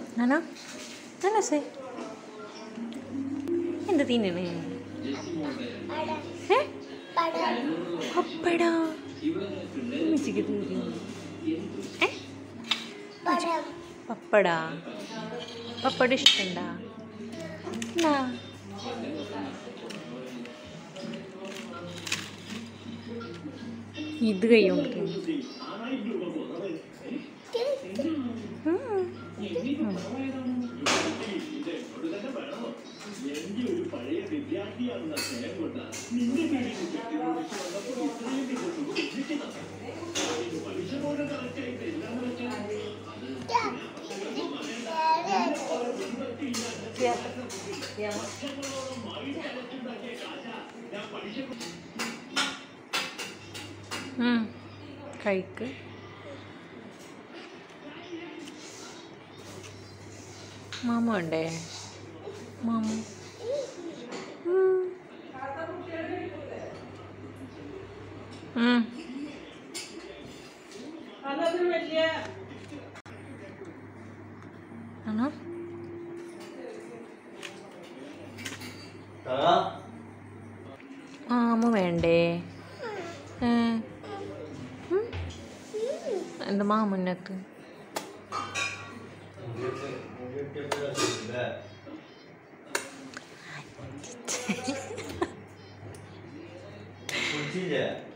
Nano നാനോസേ എന്ത് തിന്നണേ ഏ പപ്പടാ ഉമ്മച്ചിക്ക് തരൂ ഏ പപ്പടാ പപ്പട ഇഷ്ടണ്ടാ എന്നാ ഇത് കൈ കൊണ്ട് തിന്നു ഉം. ഉം. ഉം. കഴിക്ക് മാമ ഉണ്ടേ മാമ ഉം. ഉം. ആണോ മാമ വേണ്ടേ ഏ ഉം. എന്താ മാമുന്നത്ത് കുടിച്ചില്ലേ